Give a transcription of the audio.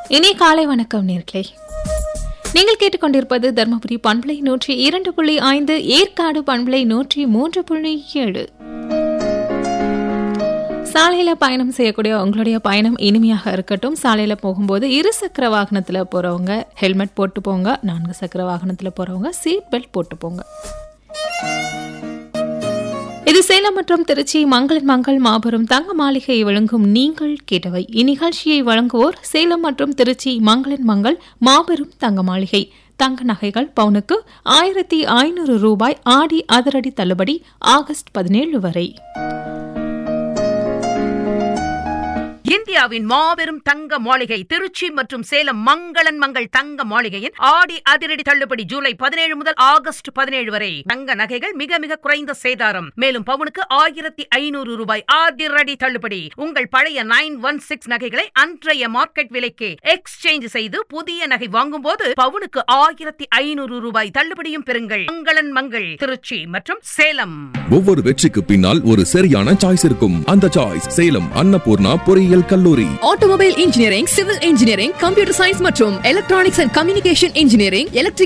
இனி காலை வணக்கம் நேர்களே நீங்கள் கேட்டுக்கொண்டிருப்பது தர்மபுரி பண்பலை நூற்றி இரண்டு புள்ளி ஐந்து ஏற்காடு பண்பலை நூற்றி மூன்று புள்ளி ஏழு சாலையில பயணம் செய்யக்கூடிய உங்களுடைய பயணம் இனிமையாக இருக்கட்டும் சாலையில போகும்போது இரு சக்கர வாகனத்துல போறவங்க ஹெல்மெட் போட்டு போங்க நான்கு சக்கர வாகனத்துல போறவங்க சீட் பெல்ட் போட்டு போங்க இது சேலம் மற்றும் திருச்சி மங்களன் மங்கள் மாபெரும் தங்க மாளிகை வழங்கும் நீங்கள் கேட்டவை இந்நிகழ்ச்சியை வழங்குவோர் சேலம் மற்றும் திருச்சி மங்களன் மங்கள் மாபெரும் தங்க மாளிகை தங்க நகைகள் பவுனுக்கு ஆயிரத்தி ஐநூறு ரூபாய் ஆடி அதிரடி தள்ளுபடி ஆகஸ்ட் பதினேழு வரை இந்தியாவின் மாபெரும் தங்க மாளிகை திருச்சி மற்றும் சேலம் மங்களன் மங்கள் தங்க மாளிகையின் ஆடி அதிரடி தள்ளுபடி ஜூலை பதினேழு முதல் ஆகஸ்ட் பதினேழு வரை தங்க நகைகள் மிக மிக குறைந்த சேதாரம் மேலும் பவுனுக்கு ஆயிரத்தி ஐநூறு ரூபாய் அதிரடி தள்ளுபடி உங்கள் பழைய நைன் ஒன் சிக்ஸ் நகைகளை அன்றைய மார்க்கெட் விலைக்கு எக்ஸ்சேஞ்ச் செய்து புதிய நகை வாங்கும் போது பவுனுக்கு ஆயிரத்தி ஐநூறு ரூபாய் தள்ளுபடியும் பெறுங்கள் மங்களன் மங்கள் திருச்சி மற்றும் சேலம் ஒவ்வொரு வெற்றிக்கு பின்னால் ஒரு சரியான சாய்ஸ் இருக்கும் அந்த சாய்ஸ் சேலம் அன்னபூர்ணா பொறியியல் கல்லூரி automobile engineering civil engineering computer science மற்றும் electronics and communication engineering electric